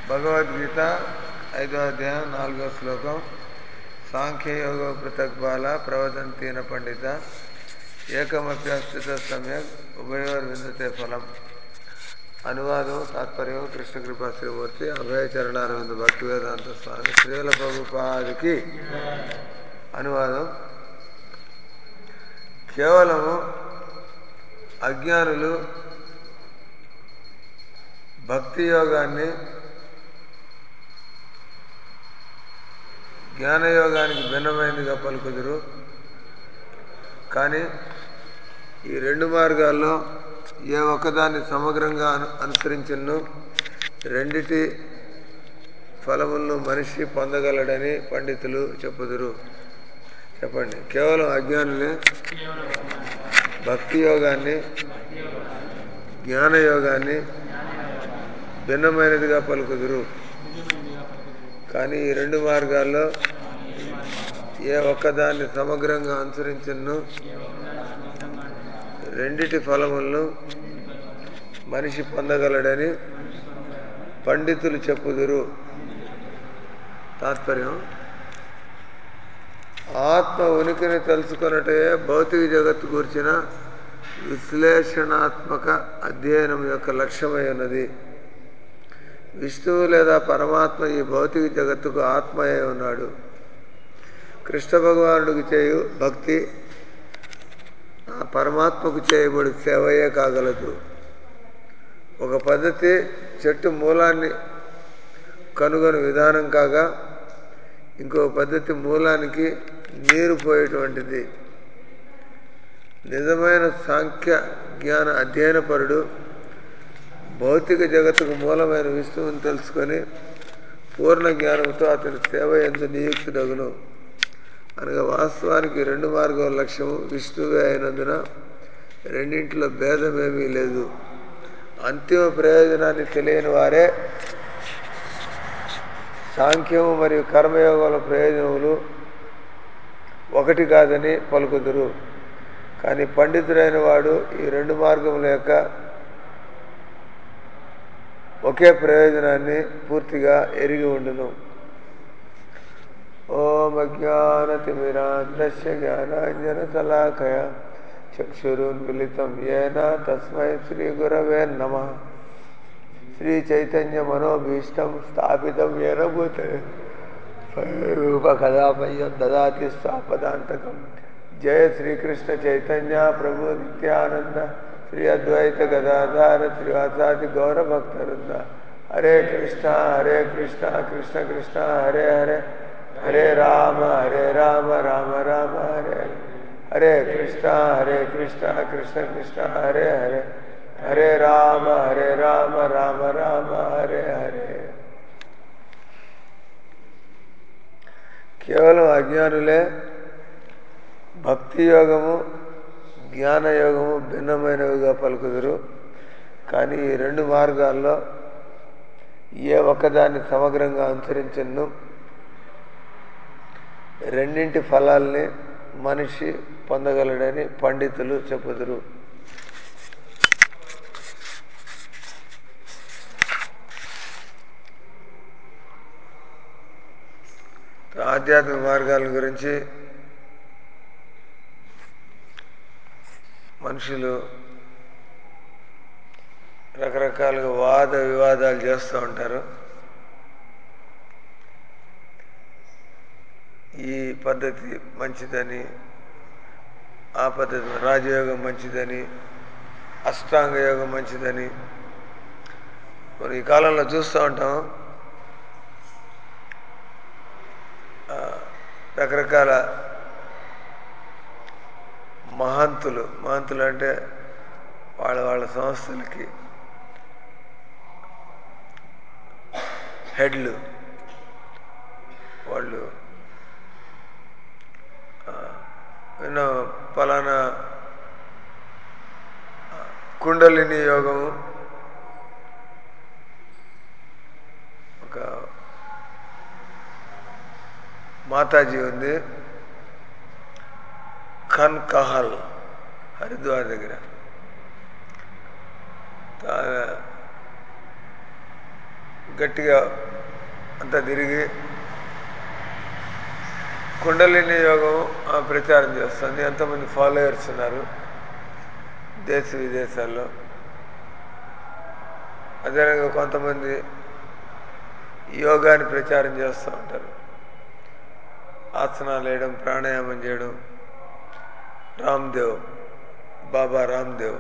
భగవద్గీత ఐదో అధ్యాయం నాలుగో శ్లోకం సాంఖ్యయోగ పృథక్బాల ప్రవదంతీన పండిత ఏకమప్యస్థిత సమ్యక్ ఉభయోర్ విందతే ఫలం అనువాదం తాత్పర్యం కృష్ణ కృపా శ్రీమూర్తి అభయ చరణారవింద భక్తి వేదాంత స్వామి శ్రీల ప్రభుపాదికి అనువాదం కేవలము అజ్ఞానులు భక్తి యోగాన్ని జ్ఞానయోగానికి భిన్నమైనదిగా పలుకుదురు కానీ ఈ రెండు మార్గాల్లో ఏ ఒక్కదాన్ని సమగ్రంగా అను అనుసరించను రెండిటి ఫలములను మనిషి పొందగలడని పండితులు చెప్పుదురు చెప్పండి కేవలం అజ్ఞానులే భక్తి యోగాన్ని జ్ఞానయోగాన్ని భిన్నమైనదిగా పలుకుదురు కానీ ఈ రెండు మార్గాల్లో ఏ ఒక్కదాన్ని సమగ్రంగా అనుసరించను రెండిటి ఫలములను మనిషి పొందగలడని పండితులు చెప్పుదురు తాత్పర్యం ఆత్మ ఉనికిని తెలుసుకున్నటే భౌతిక జగత్తు గురించిన విశ్లేషణాత్మక అధ్యయనం యొక్క లక్ష్యమై ఉన్నది విష్ణువు లేదా పరమాత్మ ఈ భౌతిక జగత్తుకు ఆత్మయే ఉన్నాడు కృష్ణ భగవానుడికి చేయు భక్తి ఆ పరమాత్మకు చేయబడి సేవయే కాగలదు ఒక పద్ధతి చెట్టు మూలాన్ని కనుగొని విధానం కాగా ఇంకో పద్ధతి మూలానికి నీరు పోయేటువంటిది నిజమైన సాంఖ్య జ్ఞాన అధ్యయనపరుడు భౌతిక జగత్తుకు మూలమైన విష్ణువుని తెలుసుకొని పూర్ణ జ్ఞానంతో అతని సేవ ఎందు నియుక్తుడగును అనగా వాస్తవానికి రెండు మార్గాల లక్ష్యము విష్ణువే అయినందున రెండింటిలో భేదమేమీ లేదు అంతిమ ప్రయోజనాన్ని తెలియని వారే సాంఖ్యము మరియు కర్మయోగాల ప్రయోజనములు ఒకటి కాదని పలుకుదురు కానీ పండితుడైన వాడు ఈ రెండు మార్గముల యొక్క ఒకే ప్రయోజనాన్ని పూర్తిగా ఎరిగి ఉండును ఓం అజ్ఞానతిమిరాంధ్రస్య జ్ఞానాంజనతలాకయ చక్షురున్మిళితం ఏన తస్మై శ్రీ గురవే నమ శ్రీ చైతన్య మనోభీష్టం స్థాపితం ఏన భూతే రూపకదామయ్యం దదాతి స్వాపదాంతకం జయ శ్రీకృష్ణ చైతన్య ప్రభు నిత్యానంద శ్రీ అద్వైత గదాధార శ్రీవాసాది గౌరభక్తవృంద హరే కృష్ణ హరే కృష్ణ కృష్ణ కృష్ణ హరే హరే హరే రామ హరే రామ రామ రామ హరే హరే కృష్ణ హరే కృష్ణ కృష్ణ కృష్ణ హరే హరే హరే రామ హరే రామ రామ రామ హరే హరే కేవలం అజ్ఞానులే భక్తి యోగము జ్ఞానయోగము భిన్నమైనవిగా పలుకుదురు కానీ ఈ రెండు మార్గాల్లో ఏ ఒక్కదాన్ని సమగ్రంగా అనుసరించను రెండింటి ఫలాల్ని మనిషి పొందగలడని పండితులు చెప్పుదురు ఆధ్యాత్మిక మార్గాల గురించి మనుషులు రకరకాలుగా వాద వివాదాలు చేస్తూ ఉంటారు ఈ పద్ధతి మంచిదని ఆ పద్ధతి రాజయోగం మంచిదని అష్టాంగ యోగం మంచిదని మనం ఈ కాలంలో చూస్తూ ఉంటాం రకరకాల మహంతులు మహంతులు అంటే వాళ్ళ వాళ్ళ సంస్థలకి హెడ్లు వాళ్ళు ఎన్నో పలానా కుండలిని యోగము ఒక మాతాజీ ఉంది ఖన్ కహల్ హరిద్వార్ దగ్గర గట్టిగా అంతా తిరిగి కుండలిని యోగం ఆ, ప్రచారం చేస్తుంది ఎంతమంది ఫాలోయర్స్ ఉన్నారు దేశ విదేశాల్లో అదేవిధంగా కొంతమంది యోగాని ప్రచారం చేస్తూ ఉంటారు ఆసనాలు వేయడం ప్రాణాయామం చేయడం రామ్దేవ్ బాబా రామ్దేవ్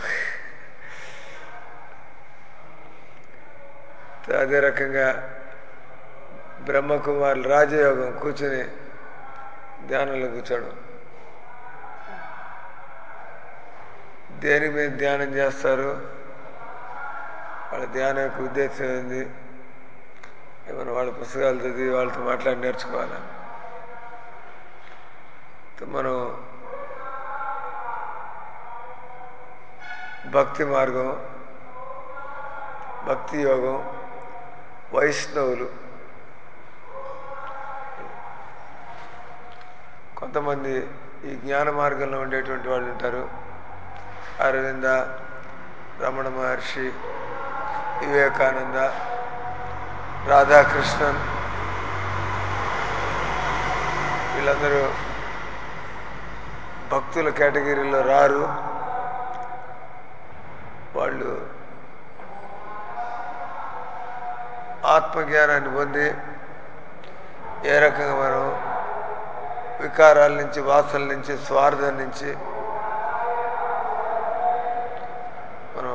అదే రకంగా బ్రహ్మకుమారులు రాజయోగం కూర్చుని ధ్యానంలో కూర్చోడం దేని మీద ధ్యానం చేస్తారు వాళ్ళ ధ్యానం యొక్క ఉద్దేశం ఏంది ఏమైనా వాళ్ళ పుస్తకాలు చదివి వాళ్ళతో మాట్లాడి నేర్చుకోవాలా మనం భక్తి మార్గం భక్తి యోగం వైష్ణవులు కొంతమంది ఈ జ్ఞాన మార్గంలో ఉండేటువంటి వాళ్ళు ఉంటారు అరవింద రమణ మహర్షి వివేకానంద రాధాకృష్ణన్ వీళ్ళందరూ భక్తుల కేటగిరీలో రారు వాళ్ళు ఆత్మజ్ఞానాన్ని పొంది ఏ రకంగా మనం వికారాల నుంచి వాసనల నుంచి స్వార్థం నుంచి మనం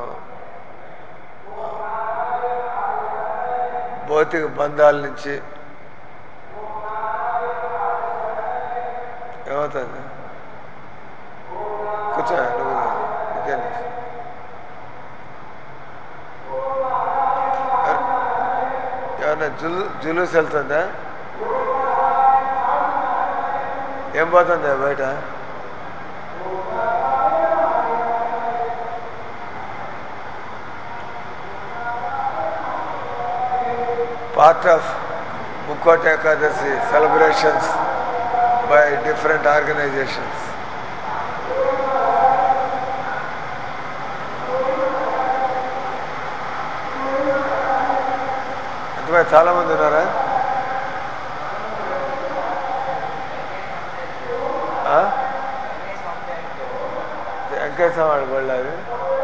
భౌతిక బంధాల నుంచి ఏమవుతుంది కూర్చో నువ్వు నీకేం తెలుసు? ఏమన్నా జులు జులూస్ వెళ్తుందా ఏం పోతుందా బయట part of Mukot Ekadasi celebrations by different organizations. ఎంతమంది చాలా మంది ఉన్నారా ఆ? వెంకటేశ్వర వాడి బళ్ళు అవి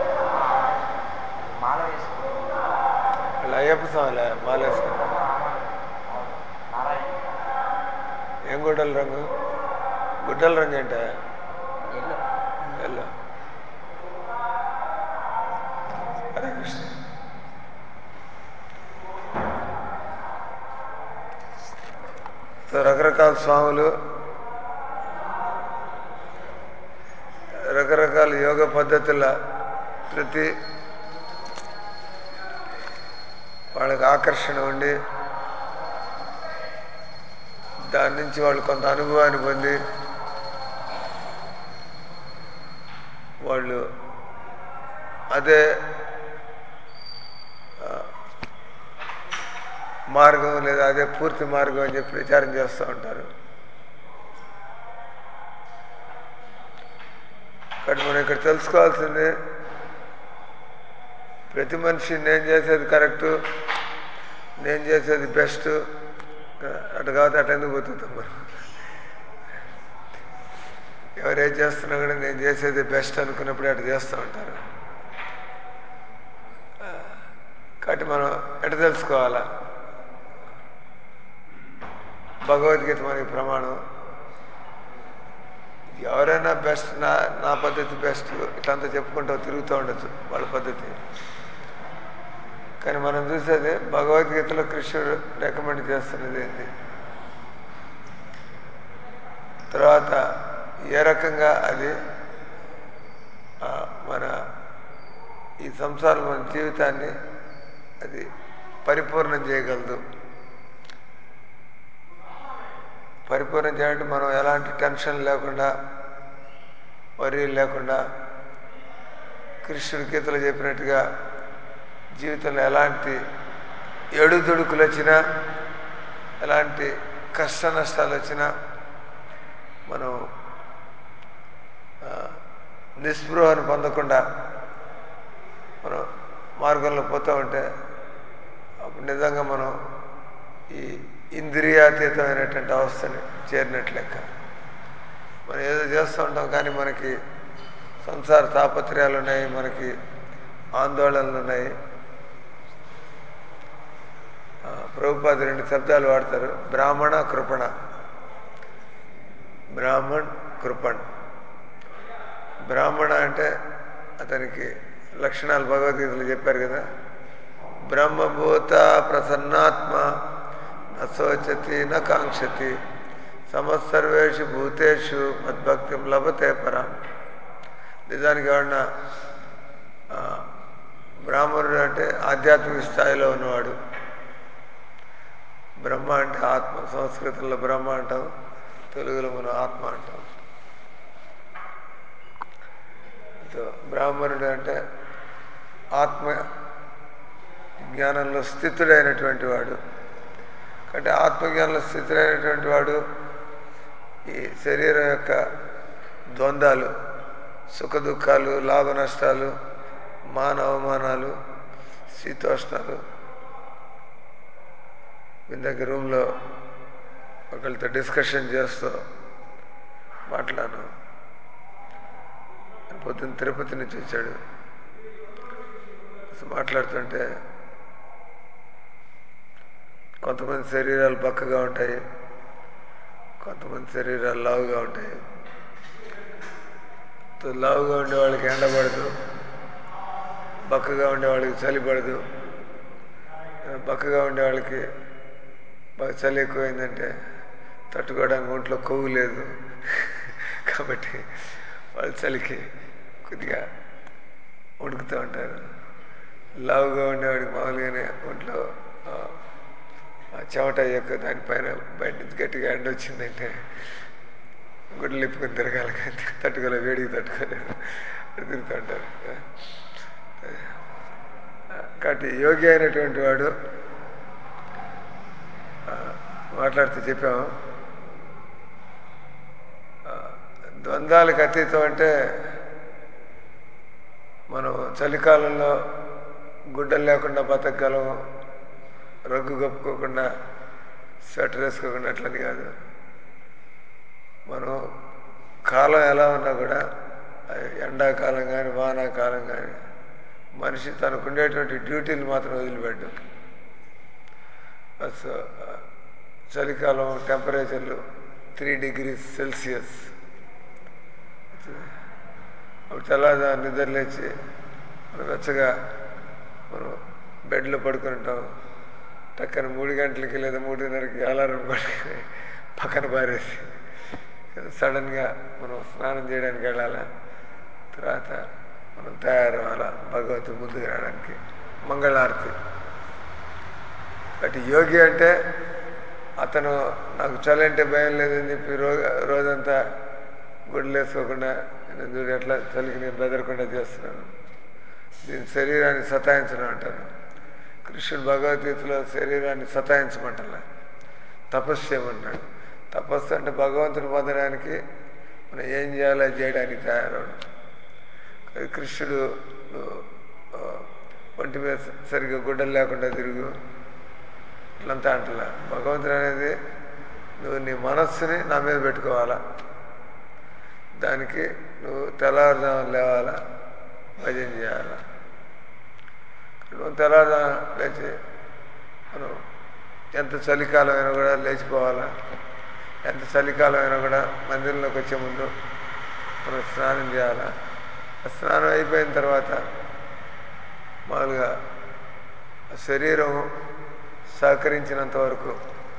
మాల వేసుకుంటాం వాళ్ళు అయ్యప్ప స్వామిలే మాలేసుకున్నారు నారాయణ ఏం గుడ్డల రంగు గుడ్డల రంగు ఏంటే yellow yellow Hare Krishna so రకరకాల స్వాములు రకరకాల యోగ పద్ధతుల ప్రతి వాళ్ళకి ఆకర్షణ ఉండి దాని నుంచి వాళ్ళు కొంత అనుభవాన్ని పొంది వాళ్ళు అదే ఆ, మార్గం లేదా అదే పూర్తి మార్గం అని చెప్పి ప్రచారం చేస్తూ ఉంటారు కానీ మనం ఇక్కడ తెలుసుకోవాల్సింది ప్రతి మనిషి నేను చేసేది కరెక్టు నేను చేసేది బెస్ట్ అటు కాబట్టి అటు ఎందుకు పోతుంటాం మనం ఎవరు ఏం చేస్తున్నా కూడా నేను చేసేది బెస్ట్ అనుకున్నప్పుడు అటు చేస్తూ ఉంటారు ఆ, కాబట్టి మనం ఎటు తెలుసుకోవాలా భగవద్గీత మనకి ప్రమాణం ఎవరైనా బెస్ట్ నా నా పద్ధతి బెస్ట్ ఇట్లంతా చెప్పుకుంటూ తిరుగుతూ ఉండొచ్చు వాళ్ళ పద్ధతి కానీ మనం చూసేది భగవద్గీతలో కృష్ణుడు రికమెండ్ చేస్తున్నది ఏంటి తర్వాత ఏ రకంగా అది ఆ, మన ఈ సంసారం మన జీవితాన్ని అది పరిపూర్ణం చేయగలదు పరిపూర్ణం చేయాలంటే మనం ఎలాంటి టెన్షన్ లేకుండా వరి లేకుండా కృష్ణుడి గీతలో చెప్పినట్టుగా జీవితంలో ఎలాంటి ఎడుదుడుకులు వచ్చినా ఎలాంటి కష్ట నష్టాలు వచ్చినా మనం ఆ, నిస్పృహను పొందకుండా మనం మార్గంలో పోతూ ఉంటే అప్పుడు నిజంగా మనం ఈ ఇంద్రియాతీతమైనటువంటి అవస్థని చేరినట్లు లెక్క మనం ఏదో చేస్తూ ఉంటాం కానీ మనకి సంసార తాపత్రయాలు ఉన్నాయి మనకి ఆందోళనలు ఉన్నాయి ఆ, ప్రభుపాద రెండు శబ్దాలు వాడతారు బ్రాహ్మణ కృపణ బ్రాహ్మణ్ కృపణ్ బ్రాహ్మణ అంటే అతనికి లక్షణాలు భగవద్గీతలు చెప్పారు కదా బ్రహ్మభూత ప్రసన్నాత్మ నశోచతి న కాంక్షతి సమస్సర్వేషు భూతేషు మద్భక్తిం లభతే పరాం నిజానికి ఎవరన్నా ఆ, బ్రాహ్మణుడు అంటే ఆధ్యాత్మిక స్థాయిలో ఉన్నవాడు బ్రహ్మ అంటే ఆత్మ సంస్కృతంలో బ్రహ్మ అంటాం తెలుగులో మనం ఆత్మ అంటాం సో బ్రాహ్మణుడు అంటే ఆత్మ జ్ఞానంలో స్థితుడైనటువంటి వాడు కాబట్టి ఆత్మజ్ఞానంలో స్థితుడైనటువంటి వాడు ఈ శరీరం యొక్క ద్వంద్వాలు సుఖ దుఃఖాలు లాభ నష్టాలు మాన అవమానాలు శీతోష్ణాలు ఇందాక రూమ్లో ఒకరితో డిస్కషన్ చేస్తూ మాట్లాడాను పొద్దున్న తిరుపతి నుంచి వచ్చాడు అసలు మాట్లాడుతుంటే కొంతమంది శరీరాలు బక్కగా ఉంటాయి కొంతమంది శరీరాలు లావుగా ఉంటాయి తో లావుగా ఉండే వాళ్ళకి ఎండ పడదు బక్కగా ఉండే వాళ్ళకి చలి పడదు బక్కగా ఉండే వాళ్ళకి బాగా చలి ఎక్కువైందంటే తట్టుకోవడానికి ఒంట్లో కొవ్వు లేదు కాబట్టి వాళ్ళు చలికి కొద్దిగా ఉడుకుతూ ఉంటారు లావుగా ఉండేవాడికి మామూలుగానే ఒంట్లో ఆ, ఆ చెమట యొక్క దానిపైన బయట నుంచి గట్టిగా ఎండ వచ్చిందంటే గుడ్లు ఇప్పుకొని తిరగాలి కానీ తట్టుకోలేదు వేడికి తట్టుకోలేదు తిరుగుతూ ఉంటారు కాబట్టి యోగి అయినటువంటి వాడు ఆ, మాట్లాడుతూ చెప్పాము ఆ, ద్వంద్వాలకు అతీతం అంటే మనం చలికాలంలో గుడ్డలు లేకుండా బతకగలము రగ్గు కప్పుకోకుండా స్వెటర్ వేసుకోకుండా అట్లని కాదు మనం కాలం ఎలా ఉన్నా కూడా అది ఎండాకాలం కానీ వానాకాలం కానీ మనిషి తనకు ఉండేటువంటి డ్యూటీలు మాత్రం వదిలిపెట్టు సో, చలికాలం టెంపరేచర్లు త్రీ డిగ్రీస్ సెల్సియస్ అప్పుడు తెల్లవారు నిద్ర లేచి మనం వెచ్చగా మనం బెడ్లో పడుకుని ఉంటాం టక్కన మూడు గంటలకి లేదా మూడున్నరకి అలారం పట్టుకుని పక్కన పారేసి సడన్గా మనం స్నానం చేయడానికి వెళ్ళాలా తర్వాత మనం తయారవ్వాలా భగవంతుడు ముందుకు రావడానికి మంగళారతి అటు యోగి అంటే అతను నాకు చలి అంటే భయం లేదని చెప్పి రో రోజంతా గుడ్లు వేసుకోకుండా నేను చూడు ఎట్లా చలికి నేను బెదరకుండా చేస్తున్నాను దీని శరీరాన్ని సతాయించడం అంటారు కృష్ణుడు భగవద్గీతలో శరీరాన్ని సతాయించమంటలే తపస్సు చేయమన్నాడు తపస్సు అంటే భగవంతుని పొందడానికి మనం ఏం చేయాలో అది చేయడానికి తయారవడం అది కృష్ణుడు నువ్వు, ఆ, ఒంటి మీద సరిగ్గా గుడ్డలు లేకుండా తిరుగు ఇట్లంతా అంటలా భగవంతుడు అనేది నువ్వు నీ మనస్సుని నా మీద పెట్టుకోవాలా దానికి నువ్వు తెల్లవారుజామున లేవాలా భజన చేయాలా నువ్వు తెల్లవారుజామున లేచి మనం ఎంత చలికాలం అయినా కూడా లేచిపోవాలా ఎంత చలికాలం అయినా కూడా మందిరంలోకి వచ్చే ముందు మనం స్నానం చేయాలా ఆ స్నానం అయిపోయిన తర్వాత మామూలుగా శరీరం సహకరించినంత వరకు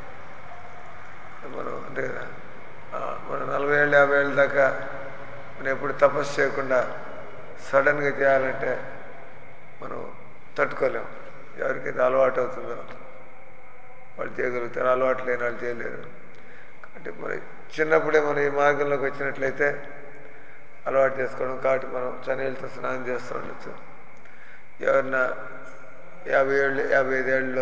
మనం అంతే కదా ఆ, మనం నలభై ఏళ్ళు యాభై ఏళ్ళ దాకా మనం ఎప్పుడు తపస్సు చేయకుండా సడన్గా చేయాలంటే మనం తట్టుకోలేం ఎవరికైతే అలవాటు అవుతుందో వాళ్ళు చేయగలుగుతారు అలవాటు లేని వాళ్ళు చేయలేరు కాబట్టి మరి చిన్నప్పుడే మనం ఈ మార్గంలోకి వచ్చినట్లయితే అలవాటు చేసుకోవడం కాబట్టి మనం చనీళ్ళతో స్నానం చేస్తూ ఉండొచ్చు ఎవరన్నా యాభై ఏళ్ళు యాభై ఐదేళ్ళలో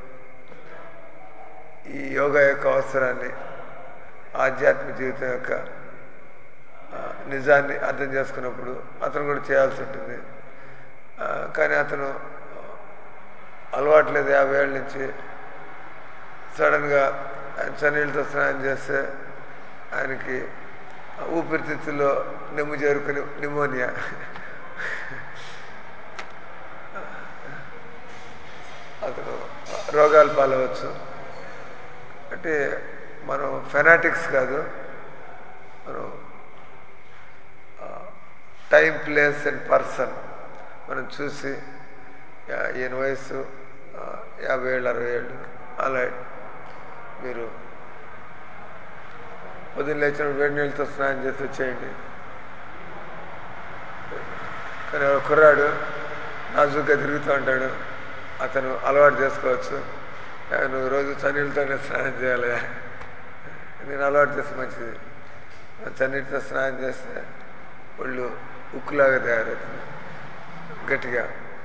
ఈ యోగా యొక్క అవసరాన్ని ఆధ్యాత్మిక జీవితం యొక్క ఆ, నిజాన్ని అర్థం చేసుకున్నప్పుడు అతను కూడా చేయాల్సి ఉంటుంది ఆ, కానీ అతను అలవాటు లేదు యాభై ఏళ్ళ నుంచి సడన్గా ఆయన చన్నీళ్ళతో స్నానం చేస్తే ఆయనకి ఊపిరితిత్తుల్లో నెమ్ము చేరుకుని నిమోనియా అతను రోగాలు పాలవచ్చు అంటే మనం ఫెనాటిక్స్ కాదు మనం టైం ప్లేస్ అండ్ పర్సన్ మనం చూసి యా- ఈయన వయసు ఆ, యాభై ఏళ్ళు అరవై ఏళ్ళు అలా మీరు పొద్దున్న లేచినప్పుడు వేడి నీళ్ళతో స్నానం చేసి వచ్చేయండి కానీ ఒక కుర్రాడు నాజుగ్గా తిరుగుతూ ఉంటాడు అతను అలవాటు చేసుకోవచ్చు "ఏ, నువ్వు రోజు చన్నీళ్ళతోనే స్నానం చేయాలి నేను అలవాటు చేస్తే మంచిది చన్నీటితో స్నానం చేస్తే ఒళ్ళు ఉక్కులాగా తయారవుతుంది గట్టిగా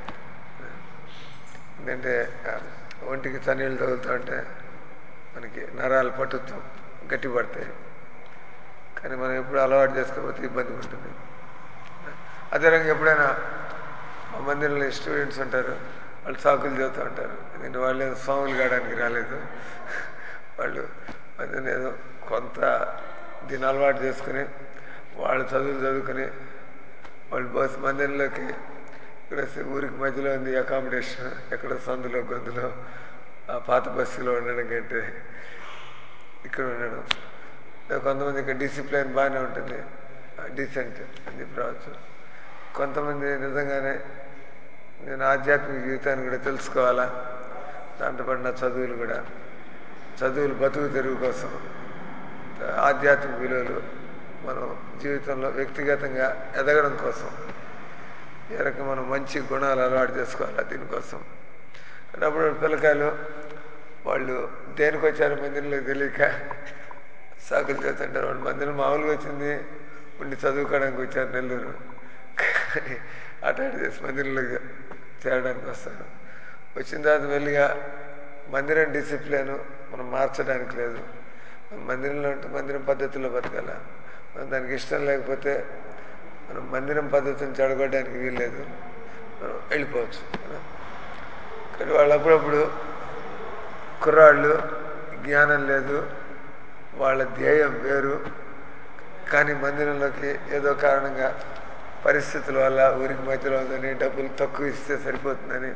ఎందుకంటే ఆ, ఒంటికి చన్నీళ్ళు తగులుతూ ఉంటే మనకి నరాలు పట్టుతూ గట్టి పడతాయి కానీ మనం ఎప్పుడు అలవాటు చేసుకోకపోతే ఇబ్బంది ఉంటుంది అదే రంగా ఎప్పుడైనా మా మందిరంలో స్టూడెంట్స్ ఉంటారు వాళ్ళు సాకులు చదువుతూ ఉంటారు నేను వాళ్ళు ఏదో స్వాములు కావడానికి రాలేదు వాళ్ళు మందిరం ఏదో కొంత దీన్ని అలవాటు చేసుకుని వాళ్ళు చదువులు చదువుకుని వాళ్ళు బస్ మందిరంలోకి ఇక్కడ వస్తే ఊరికి మధ్యలో ఉంది అకామిడేషన్ ఎక్కడ సందులో గొంతులో ఆ పాత బస్సులో ఉండడం కంటే ఇక్కడ ఉండడం కొంతమంది ఇక్కడ డిసిప్లిన్ బాగానే ఉంటుంది డీసెంట్ అని చెప్పి రావచ్చు కొంతమంది నిజంగానే నేను ఆధ్యాత్మిక జీవితాన్ని కూడా తెలుసుకోవాలా దాంతోపాటు నా చదువులు కూడా చదువులు బతుకు తెరుగు కోసం ఆధ్యాత్మిక విలువలు మనం జీవితంలో వ్యక్తిగతంగా ఎదగడం కోసం ఏ రకం మనం మంచి గుణాలు అలవాటు చేసుకోవాలి దీనికోసం కానీ అప్పుడు పిల్లకాయలు వాళ్ళు దేనికి వచ్చారు మందిరంలోకి తెలియక సాకులు చేస్తుంటారు వాళ్ళు మందిరం మామూలుగా వచ్చింది ఉండి చదువుకోవడానికి వచ్చారు నెల్లూరు కానీ అటాటి చేసి మందిరంలోకి చేరడానికి వస్తారు వచ్చిన తర్వాత మెల్లిగా మందిరం డిసిప్లిన్ మనం మార్చడానికి లేదు మనం మందిరంలో ఉంటే మందిరం పద్ధతిలో బతకాల మనం దానికి ఇష్టం లేకపోతే మనం మందిరం పద్ధతిని చెడగొట్టడానికి వీల్లేదు మనం వెళ్ళిపోవచ్చు కదా కానీ వాళ్ళు అప్పుడప్పుడు కుర్రాళ్ళు జ్ఞానం లేదు వాళ్ళ ధ్యేయం వేరు కానీ మందిరంలోకి ఏదో కారణంగా పరిస్థితుల వల్ల ఊరికి మధ్యలో ఉందని డబ్బులు తక్కువ ఇస్తే సరిపోతుందని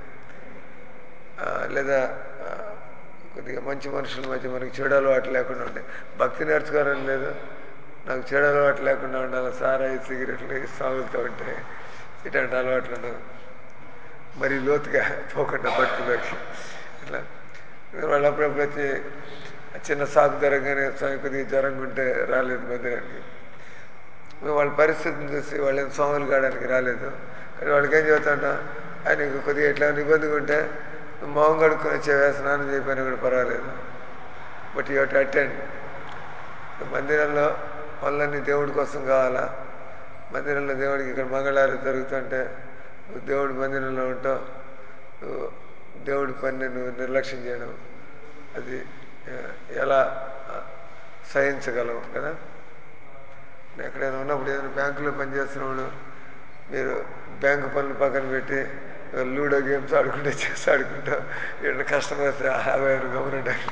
ఆ, లేదా ఆ, కొద్దిగా మంచి మనుషుల మధ్య మనకి చెడు అలవాటు లేకుండా ఉంటాయి భక్తి నేర్చుకోవాలని లేదు నాకు చెడు అలవాటు లేకుండా ఉండాలి సారాయి సిగరెట్లు సాగుతూ ఉంటాయి ఇట్లాంటి అలవాట్లు ఉండవు మరి లోతుగా పోకుండా భక్తిలోకి ఇట్లా వాళ్ళు అప్పుడప్పుడు వచ్చి చిన్న సాగు జరగగానే స్వామి కొద్దిగా జ్వరంగా ఉంటే రాలేదు మందిరానికి మేము వాళ్ళ పరిస్థితిని చూసి వాళ్ళని స్వాములు కావడానికి రాలేదు కానీ వాళ్ళకి ఏం చెబుతాంట ఆయనకు కొద్దిగా ఇట్లా ఇబ్బందిగా ఉంటే నువ్వు మొహం కడుక్కొని వచ్చేవా స్నానం చేయకపోయినా కూడా పర్వాలేదు బట్ యూ టు అటెండ్ మందిరంలో పనులన్నీ దేవుడి కోసం కావాలా మందిరంలో దేవుడికి ఇక్కడ మంగళారతి జరుగుతుంటే నువ్వు దేవుడి మందిరంలో ఉంటావు నువ్వు దేవుడి పని నువ్వు నిర్లక్ష్యం చేయడం అది ఆ, ఎలా ఆ, సహించగలవు కదా నేను ఎక్కడైనా ఉన్నప్పుడు ఏదైనా బ్యాంకులో పనిచేస్తున్నప్పుడు మీరు బ్యాంకు పనులు పక్కన పెట్టి లూడో గేమ్స్ ఆడుకుంటే చేసి ఆడుకుంటాం ఇక్కడ కస్టమర్స్ యాభై ఆరు గమనండి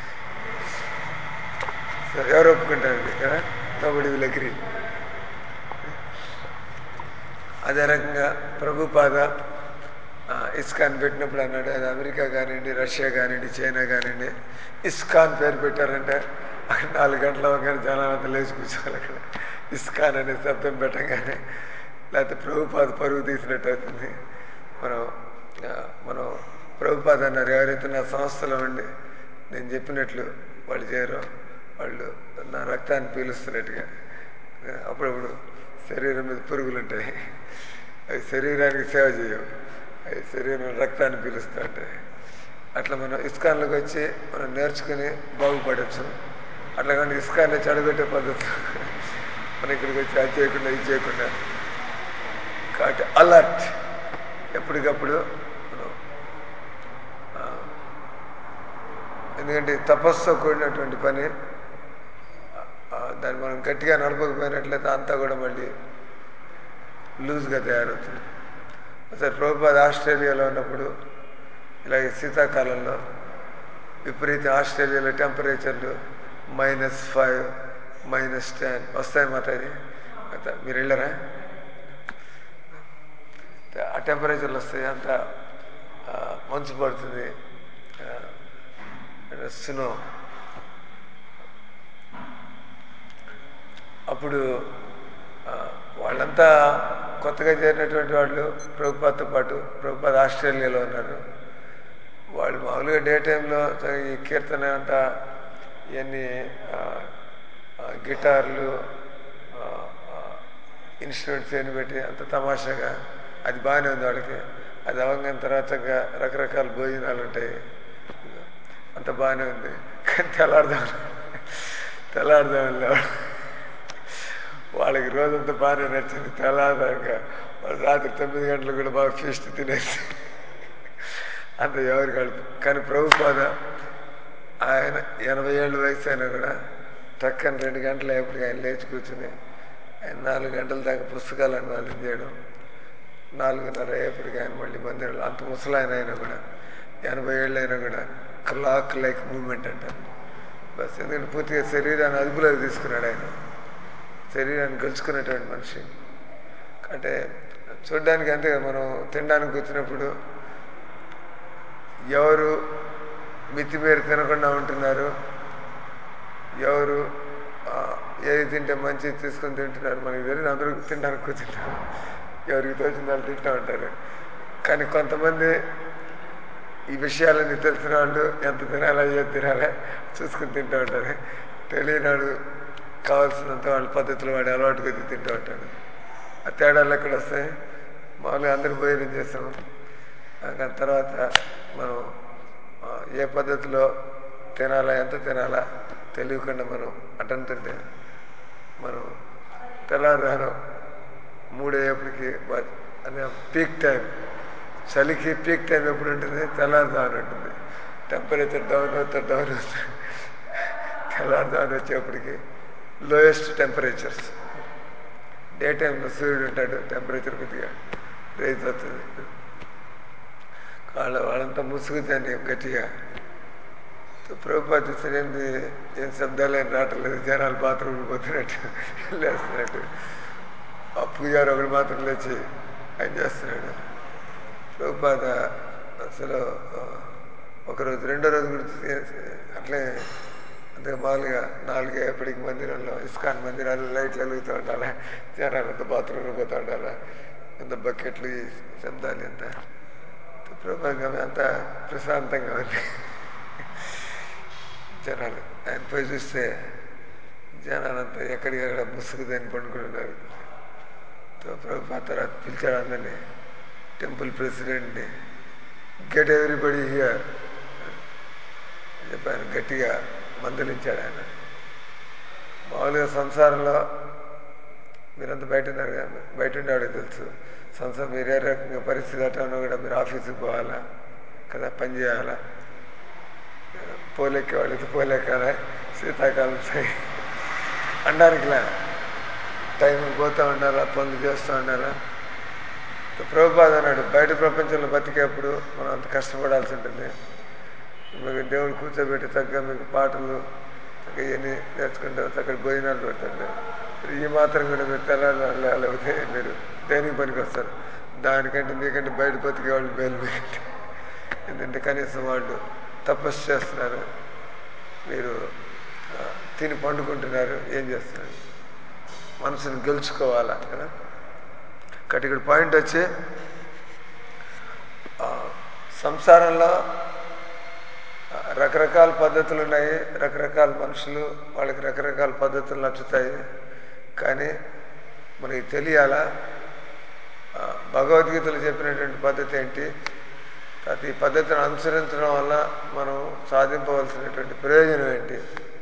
సో ఎవరు ఒప్పుకుంటారు కదా నోబడి విల్ అగ్రీ అదే రకంగా ప్రభుపాద ఆ, ఇస్కాన్ పెట్టినప్పుడు అన్నాడు అది అమెరికా కానివ్వండి రష్యా కానివ్వండి చైనా కానివ్వండి ఇస్కాన్ పేరు పెట్టారంటే అక్కడ నాలుగు గంటల అవగానే జనాలంతా లేచి కూర్చోవాలి అక్కడ ఇస్కాన్ అనే శబ్దం పెట్టగానే లేకపోతే ప్రభుపాద పరుగు తీసినట్టు అవుతుంది మనం ఆ, మనం ప్రభుపాద అన్నారు ఎవరైతే నా సంస్థలో ఉండి నేను చెప్పినట్లు వాళ్ళు చేయరు వాళ్ళు నా రక్తాన్ని పీలుస్తున్నట్టుగా అప్పుడప్పుడు శరీరం మీద పురుగులు ఉంటాయి అవి శరీరానికి సేవ చేయవు అవి శరీరం రక్తాన్ని పీలుస్తూ ఉంటాయి అట్లా మనం ఇస్కాన్లోకి వచ్చి మనం నేర్చుకుని బాగుపడచ్చు అట్లా కానీ ఇస్కాన్ని చెడగొట్టే పద్ధతి మనం ఇక్కడికి వచ్చి అది చేయకుండా ఇది చేయకుండా కాబట్టి అలర్ట్ ఎప్పటికప్పుడు మనం ఆ, ఎందుకంటే తపస్సుతో కూడినటువంటి పని ఆ, దాన్ని మనం గట్టిగా నడపకపోయినట్లయితే అంతా కూడా మళ్ళీ లూజ్గా తయారవుతుంది ఒకసారి ప్రభుపాద ఆస్ట్రేలియాలో ఉన్నప్పుడు ఇలాగే శీతాకాలంలో విపరీత ఆస్ట్రేలియాలో టెంపరేచర్లు మైనస్ ఫైవ్ మైనస్ టెన్ వస్తాయి మాట అది అంత మీరు వెళ్ళారా ఆ టెంపరేచర్లు వస్తాయి అంత ఆ, మంచు పడుతుంది స్నో అప్పుడు ఆ, వాళ్ళంతా కొత్తగా చేరినటువంటి వాళ్ళు ప్రభుపాదతో పాటు ప్రభుపాద ఆస్ట్రేలియాలో ఉన్నారు వాళ్ళు మామూలుగా డే టైంలో ఈ కీర్తన అంతా ఇవన్నీ ఆ, ఆ, గిటార్లు ఇన్స్ట్రుమెంట్స్ అని పెట్టి అంత తమాషాగా అది బాగానే ఉంది వాళ్ళకి అది అవగానే తర్వాత చక్కగా రకరకాల భోజనాలు ఉంటాయి అంత బాగానే ఉంది కానీ తెల్లారుదాం తెల్లారుదాం వాళ్ళకి రోజంతా బాగానే నచ్చింది తెల్లారదాకా వాళ్ళు రాత్రి తొమ్మిది గంటలు కూడా బాగా ఫీస్ట్ తినేసి అంత ఎవరికి వాళ్ళు కానీ ప్రభుపాద ఆయన ఎనభై ఏళ్ళ వయసు అయినా కూడా టక్కని రెండు గంటలు ఎప్పటికి ఆయన లేచి కూర్చుని ఆయన నాలుగు గంటల దాకా పుస్తకాలు అనువాదం చేయడం నాలుగున్నర అయ్యేప్పటికి ఆయన మళ్ళీ మందిరంలో అంత ముసలాయన అయినా కూడా ఎనభై ఏళ్ళు అయినా కూడా క్లాక్ లైక్ మూమెంట్ అంటారు బస్ ఎందుకంటే పూర్తిగా శరీరాన్ని అదుపులోకి తీసుకున్నాడు ఆయన శరీరాన్ని గెలుచుకునేటువంటి మనిషి అంటే చూడ్డానికి అంతే కదా మనం తినడానికి వచ్చినప్పుడు ఎవరు మితిమీర తినకుండా ఉంటున్నారు ఎవరు ఆ, ఏది తింటే మంచిది తీసుకొని తింటున్నారు మనకి తెలియదు అందరూ తినడానికి కూర్చుంటారు ఎవరికి తోచిన వాళ్ళు తింటూ ఉంటారు కానీ కొంతమంది ఈ విషయాలన్నీ తెలిసిన వాళ్ళు ఎంత తినాలా ఏది తినాలా చూసుకుని తింటూ ఉంటారు తెలియనాడు కావాల్సినంత వాళ్ళ పద్ధతిలో వాడి అలవాటు కొద్ది తింటూ ఉంటాడు ఆ తేడాలు ఎక్కడ వస్తాయి మామూలుగా అందరూ భోజనం చేస్తాం దాని తర్వాత మనం ఆ, ఏ పద్ధతిలో తినాలా ఎంత తినాలా తెలియకుండా మనం అటంటుంటే మనం తెల్లారుదానం మూడేపటికి అదే పీక్ టైం చలికి పీక్ టైం ఎప్పుడు ఉంటుంది తెల్లారుదామని ఉంటుంది టెంపరేచర్ డౌన్ అవుతా డౌన్ అవుతా తెల్లారుదామని వచ్చేప్పటికి లోయెస్ట్ టెంపరేచర్స్ డే టైంలో సూర్యుడు ఉంటాడు టెంపరేచర్ కొద్దిగా రైజ్ అవుతుంది వాళ్ళ వాళ్ళంతా ముసుగుతాన్ని గట్టిగా ప్రభుత్వ చూస్తే ఏంది ఏం శబ్దాలు ఏం రావట్లేదు జనాలు బాత్రూమ్కి పోతున్నట్టు లేస్తున్నట్టు ఆ పూజారి ఒకడు మాత్రం లేచి ఆయన చేస్తున్నాడు ప్రభుపాద అసలు ఆ, ఒకరోజు రెండో రోజు గురించి అట్లే అంతే మామూలుగా నాలుగే ఎప్పటికి మందిరంలో ఇస్కాన్ మందిరాలు లైట్లు వెలుగుతూ ఉండాలి జనాలు అంతా బాత్రూమ్లో పోతూ ఉండాలి అంత బకెట్లు ఈ శబ్దాలు ఎంత ప్రభావం అంతా ప్రశాంతంగా ఉంది జనాలు ఆయన పోయి చూస్తే జనాలంతా ఎక్కడికక్కడ ముసుగుదని పండుకుంటున్నారు ప్రభుత్వ తర్వాత పిలిచాడు అందరినీ టెంపుల్ ప్రెసిడెంట్ని గెట్ ఎవ్రీబడి హియర్ చెప్పాను గట్టిగా మందలించాడు ఆయన మామూలుగా సంసారంలో మీరంతా బయట ఉన్నారు కదా బయట ఉండేవాడికి తెలుసు సంసారం మీరు ఏ రకంగా పరిస్థితి అట్లా ఉన్నా కూడా మీరు ఆఫీస్కి పోవాలా కదా పని చేయాలా పోలేకే వాళ్ళకి పోలేకాలా శీతాకాలం సై అనడానికిలా టైంకి పోతూ ఉండాలా పనులు చేస్తూ ఉండాలా ప్రభుపాద అన్నాడు బయట ప్రపంచంలో బతికేప్పుడు మనం అంత కష్టపడాల్సి ఉంటుంది మీకు దేవుడు కూర్చోబెట్టి చక్కగా మీకు పాటలు చక్కగా ఇవన్నీ నేర్చుకుంటారు చక్కగా భోజనాలు పెడతాడు ఈ మాత్రం కూడా మీరు తెల్లారి లేకపోతే మీరు దేనికి పనికి వస్తారు దానికంటే మీకంటే బయట బతికే వాళ్ళు మేలు మీకంటే ఎందుకంటే కనీసం వాళ్ళు తపస్సు చేస్తున్నారు మీరు ఆ, తిని పండుకుంటున్నారు ఏం చేస్తున్నారు మనసుని గెలుచుకోవాలా కదా కాబట్టి ఇక్కడ పాయింట్ వచ్చి ఆ, సంసారంలో ఆ, రకరకాల పద్ధతులు ఉన్నాయి రకరకాల మనుషులు వాళ్ళకి రకరకాల పద్ధతులు నచ్చుతాయి కానీ మనకి తెలియాలా ఆ, భగవద్గీతలో చెప్పినటువంటి పద్ధతి ఏంటి తర్వాత ఈ పద్ధతిని అనుసరించడం వల్ల మనం సాధింపవలసినటువంటి ప్రయోజనం ఏంటి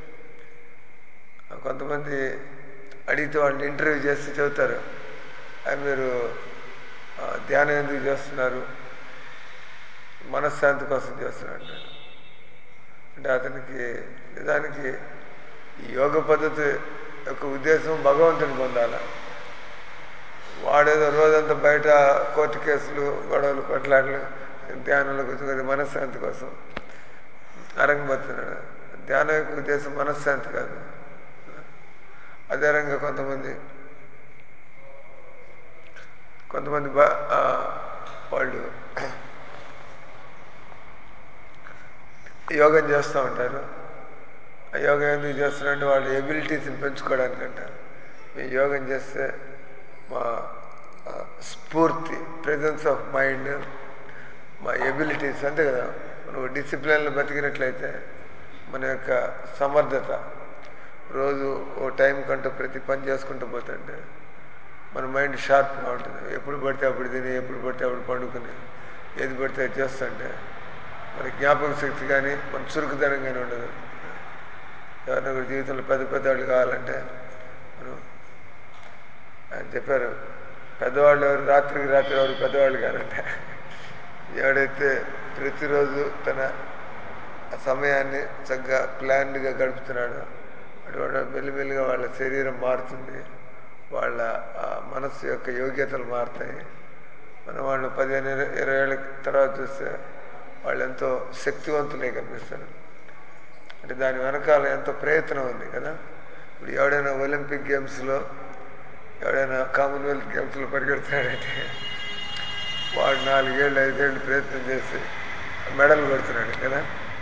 ఆ, కొంతమంది అడిగితే వాళ్ళని ఇంటర్వ్యూ చేసి చెబుతారు "ఆ, మీరు ఆ, ధ్యానం ఎందుకు చేస్తున్నారు మనశ్శాంతి కోసం చేస్తున్నారు అంటాడు అంటే అతనికి నిజానికి ఈ యోగ పద్ధతి యొక్క ఉద్దేశం భగవంతుని పొందాలి వాడేదో రోజంతా బయట కోర్టు కేసులు గొడవలు కొట్లాటలు ధ్యానంలో కూర్చొని కొద్దిగా మనశ్శాంతి కోసం అరంగపోతున్నాడు ధ్యానం యొక్క ఉద్దేశం మనశ్శాంతి కాదు అదే రంగా కొంతమంది కొంతమంది బా ఆ, వాళ్ళు యోగం చేస్తూ ఉంటారు ఆ యోగం ఎందుకు చేస్తున్నారంటే వాళ్ళ ఎబిలిటీస్ని పెంచుకోవడానికంట మేము యోగం చేస్తే మా ఆ, స్ఫూర్తి ప్రెజెన్స్ ఆఫ్ మైండ్ మా ఎబిలిటీస్ అంతే కదా నువ్వు డిసిప్లిన్లో బతికినట్లయితే మన యొక్క సమర్థత రోజు ఓ టైం కంటూ ప్రతి పని చేసుకుంటూ పోతుంటే మన మైండ్ షార్ప్గా ఉంటుంది ఎప్పుడు పడితే అప్పుడు తిని ఎప్పుడు పడితే అప్పుడు పండుకుని ఏది పడితే అది చేస్తుంటే మన జ్ఞాపక శక్తి కానీ మన చురుకుదనం కానీ ఉండదు ఎవరైనా ఒకరి జీవితంలో పెద్ద పెద్ద వాళ్ళు కావాలంటే మనం ఆయన చెప్పారు పెద్దవాళ్ళు ఎవరు రాత్రికి రాత్రి ఎవరు పెద్దవాళ్ళు కాదంటే ఎవడైతే ప్రతిరోజు తన ఆ సమయాన్ని చక్కగా ప్లాన్డ్గా గడుపుతున్నాడో అటువంటి మెల్లిమెల్లిగా వాళ్ళ శరీరం మారుతుంది వాళ్ళ ఆ మనస్సు యొక్క యోగ్యతలు మారుతాయి మనం వాళ్ళు పదిహేను ఇరవై ఇరవై ఏళ్ళ తర్వాత చూస్తే వాళ్ళు ఎంతో శక్తివంతులే కనిపిస్తారు అంటే దాని వెనకాల ఎంతో ప్రయత్నం ఉంది కదా ఇప్పుడు ఎవడైనా ఒలింపిక్ గేమ్స్లో ఎవడైనా కామన్వెల్త్ గేమ్స్లో పరిగెడుతున్నాడంటే వాడు నాలుగేళ్ళు ఐదేళ్ళు ప్రయత్నం చేసి మెడల్ కొడుతున్నాడు కదా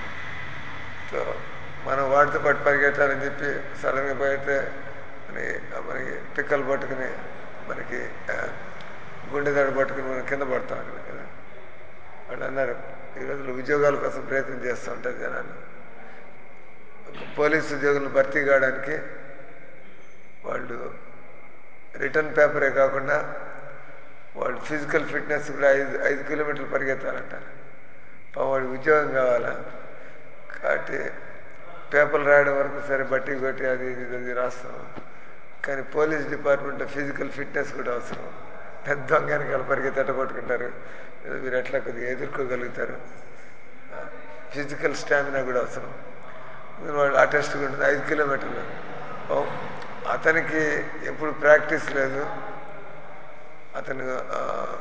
సో మనం వాటితో పాటు పరిగెత్తాలని చెప్పి సడన్గా పోయితే మనకి మనకి పిక్కలు పట్టుకుని మనకి ఆ, గుండె దడ పట్టుకుని మనం కింద పడతాం అక్కడ కదా వాళ్ళు అన్నారు ఈ రోజుల్లో ఉద్యోగాల కోసం ప్రయత్నం చేస్తూ ఉంటారు జనాలు ఒక పోలీసు ఉద్యోగులను భర్తీ కావడానికి వాళ్ళు రిటర్న్ పేపరే కాకుండా వాళ్ళు ఫిజికల్ ఫిట్నెస్ కూడా ఐదు ఐదు కిలోమీటర్లు పరిగెత్తాలంట పాపం వాడికి ఉద్యోగం కావాలా కాబట్టి పేపర్లు రాయడం వరకు సరే బట్టి కొట్టి అది ఇది ఇది రాస్తాం కానీ పోలీస్ డిపార్ట్మెంట్లో ఫిజికల్ ఫిట్నెస్ కూడా అవసరం పెద్ద వెనకాల పరిగెత్తట కొట్టుకుంటారు ఏదో మీరు ఎట్లా కొద్దిగా ఎదుర్కోగలుగుతారు ఫిజికల్ స్టామినా కూడా అవసరం అందుకని వాళ్ళు ఆ టెస్ట్ కూడా ఉంటుంది ఐదు కిలోమీటర్లు ఓ, అతనికి ఎప్పుడు ప్రాక్టీస్ లేదు అతను ఆ,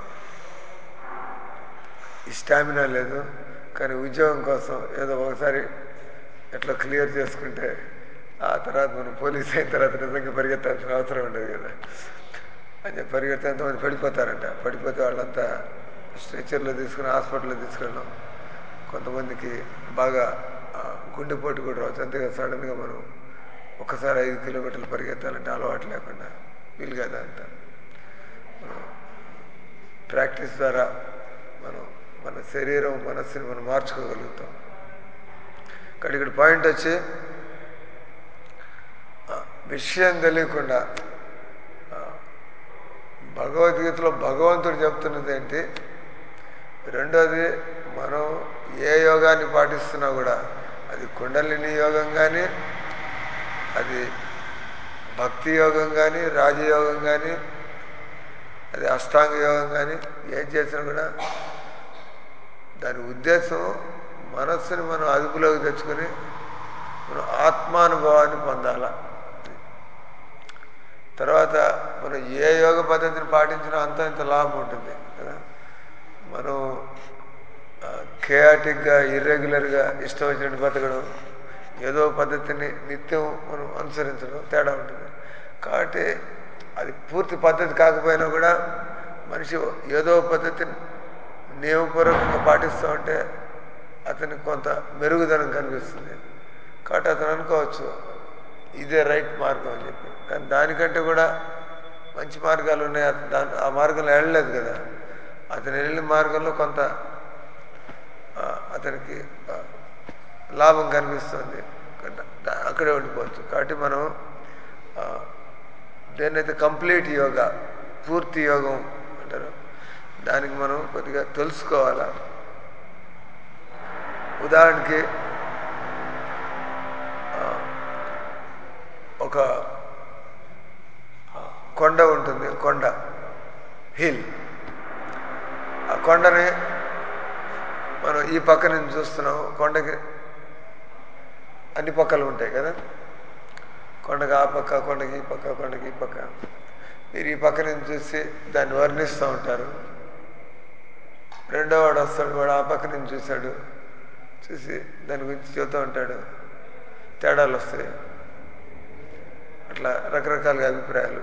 ఈ స్టామినా లేదు కానీ ఉద్యోగం కోసం ఏదో ఒకసారి ఎట్లా క్లియర్ చేసుకుంటే ఆ తర్వాత మనం పోలీస్ అయిన తర్వాత నిజంగా పరిగెత్తాల్సిన అవసరం ఉండదు కదా అని చెప్పి పరిగెడితే ఎంతమంది పడిపోతారంట పడిపోతే వాళ్ళంతా స్ట్రెచర్లో తీసుకుని హాస్పిటల్లో తీసుకెళ్ళడం కొంతమందికి బాగా ఆ, గుండెపోటు కూడా రావచ్చు అంతేగా సడన్గా మనం ఒకసారి ఐదు కిలోమీటర్లు పరిగెత్తాలంటే అలవాటు లేకుండా వీలు కదా అంతా ప్రాక్టీస్ ద్వారా మనం మన శరీరం మనస్సుని మనం మార్చుకోగలుగుతాం ఇక్కడ ఇక్కడ పాయింట్ వచ్చి ఆ, విషయం తెలియకుండా ఆ, భగవద్గీతలో భగవంతుడు చెప్తున్నది ఏంటి రెండోది మనం ఏ యోగాన్ని పాటిస్తున్నా కూడా అది కుండలిని యోగం కానీ అది భక్తి యోగం కానీ రాజయోగం కానీ అది అష్టాంగ యోగం కానీ ఏం చేసినా కూడా దాని ఉద్దేశం మనస్సుని మనం అదుపులోకి తెచ్చుకొని మనం ఆత్మానుభవాన్ని పొందాల తర్వాత మనం ఏ యోగ పద్ధతిని పాటించినా అంత ఇంత లాభం ఉంటుంది కదా మనం కేయాటిక్గా ఇర్రెగ్యులర్గా ఇష్టం వచ్చినట్టు బతకడం ఏదో పద్ధతిని నిత్యం మనం అనుసరించడం తేడా ఉంటుంది కాబట్టి అది పూర్తి పద్ధతి కాకపోయినా కూడా మనిషి ఏదో పద్ధతిని నియమపూర్వకంగా పాటిస్తూ ఉంటే అతనికి కొంత మెరుగుదనం కనిపిస్తుంది కాబట్టి అతను అనుకోవచ్చు ఇదే రైట్ మార్గం అని చెప్పి కానీ దానికంటే కూడా మంచి మార్గాలు ఉన్నాయి అత- దాని ఆ మార్గంలో వెళ్ళలేదు కదా అతను వెళ్ళిన మార్గంలో కొంత ఆ, అతనికి ఆ, లాభం కనిపిస్తుంది కనుక దా- అక్కడే ఉండిపోవచ్చు కాబట్టి మనం ఆ, దేన్నైతే కంప్లీట్ యోగా పూర్తి యోగం అంటారు దానికి మనం కొద్దిగా తెలుసుకోవాలా ఉదాహరణకి ఆ, ఒక ఆ, కొండ ఉంటుంది కొండ హిల్ ఆ కొండని మనం ఈ పక్క నుంచి చూస్తున్నాం కొండకి అన్ని పక్కలు ఉంటాయి కదా కొండకి ఆ పక్క కొండకి ఈ పక్క కొండకి ఈ పక్క మీరు ఈ పక్క నుంచి చూసి దాన్ని వర్ణిస్తూ ఉంటారు రెండో వాడు వస్తాడు వాడు ఆ పక్క నుంచి చూశాడు చూసి దాని గురించి చెబుతూ ఉంటాడు తేడాలు వస్తాయి అట్లా రకరకాలుగా అభిప్రాయాలు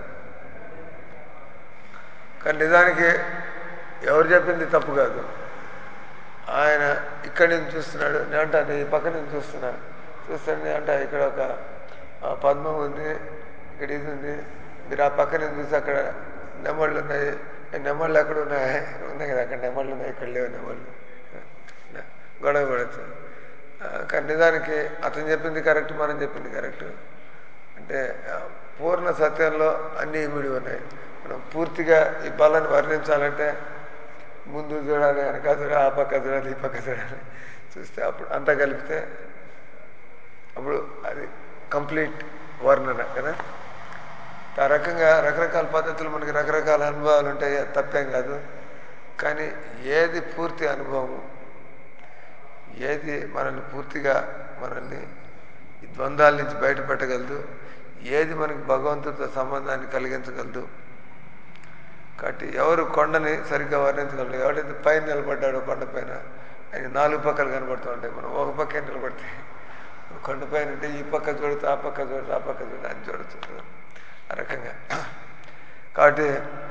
కానీ నిజానికి ఎవరు చెప్పింది తప్పు కాదు ఆయన ఇక్కడి నుంచి చూస్తున్నాడు నేను అంటాను ఈ పక్క నుంచి చూస్తున్నా చూస్తాను నేను అంటా ఇక్కడ ఒక ఆ, పద్మం ఉంది ఇక్కడ ఇది ఉంది మీరు ఆ పక్క నుంచి చూసి అక్కడ నెమళ్ళు ఉన్నాయి ఏ నెమళ్ళు ఎక్కడ ఉన్నాయి ఉన్నాయి కదా అక్కడ నెమళ్ళు ఉన్నాయి ఇక్కడ లేవు నెమళ్ళు గొడవ పడచ్చు ఆ, కానీ నిజానికి అతను చెప్పింది కరెక్ట్ మనం చెప్పింది కరెక్ట్ అంటే ఆ, పూర్ణ సత్యంలో అన్నీ ఇమిడి ఉన్నాయి మనం పూర్తిగా ఈ బలాన్ని వర్ణించాలంటే ముందు చూడాలి వెనక చూడాలి ఆ పక్క చూడాలి ఈ పక్క చూడాలి చూస్తే అప్పుడు అంతా కలిపితే అప్పుడు అది కంప్లీట్ వర్ణన కదా ఆ రకంగా రకరకాల పద్ధతులు మనకి రకరకాల అనుభవాలు ఉంటాయి అది తప్పేం కాదు కానీ ఏది పూర్తి అనుభవం ఏది మనల్ని పూర్తిగా మనల్ని ఈ ద్వంద్వాల నుంచి బయటపెట్టగలదు ఏది మనకి భగవంతుడితో సంబంధాన్ని కలిగించగలదు కాబట్టి ఎవరు కొండని సరిగ్గా వర్ణించగలరు ఎవడైతే పైన నిలబడ్డాడో కొండ పైన ఆయన నాలుగు పక్కలు కనబడుతూ ఉంటాయి మనం ఒక పక్కే నిలబడితే కొండ పైన ఉంటే ఈ పక్క చూడొచ్చు ఆ పక్క చూడొచ్చు ఆ పక్క చూడొచ్చు అని చూడొచ్చు కదా. ఆ రకంగా కాబట్టి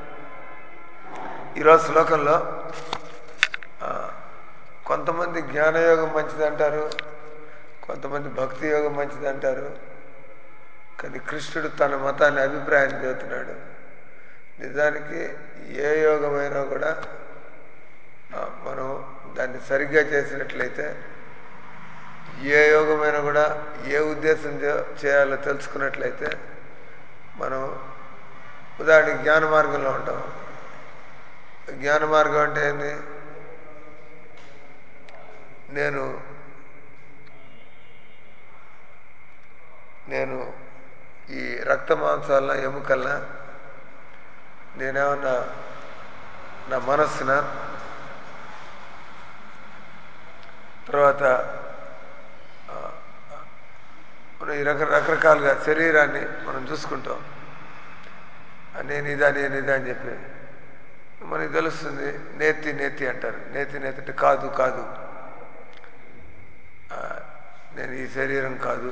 ఈరోజు శ్లోకంలో ఆ, కొంతమంది జ్ఞానయోగం మంచిది అంటారు కొంతమంది భక్తి యోగం మంచిది అంటారు కానీ కృష్ణుడు తన మతాన్ని అభిప్రాయాన్ని చెబుతున్నాడు నిజానికి ఏ యోగమైనా కూడా ఆ, మనం దాన్ని సరిగ్గా చేసినట్లయితే ఏ యోగమైనా కూడా ఏ ఉద్దేశం చే- చేయాలో తెలుసుకున్నట్లయితే మనం ఉదాహరణకి జ్ఞాన మార్గంలో ఉంటాం జ్ఞాన మార్గం అంటే ఏంది నేను నేను ఈ రక్త మాంసాలన ఎముకలన నేనేమన్నా నా మనస్సున తర్వాత ఆ, మనం ఈ రక రకరకాలుగా శరీరాన్ని మనం చూసుకుంటాం ఆ, నేను ఇదా నేను ఇదా అని చెప్పి మనకి తెలుస్తుంది నేతి నేతి అంటారు నేతి నేతి అంటే కాదు కాదు ఆ, నేను ఈ శరీరం కాదు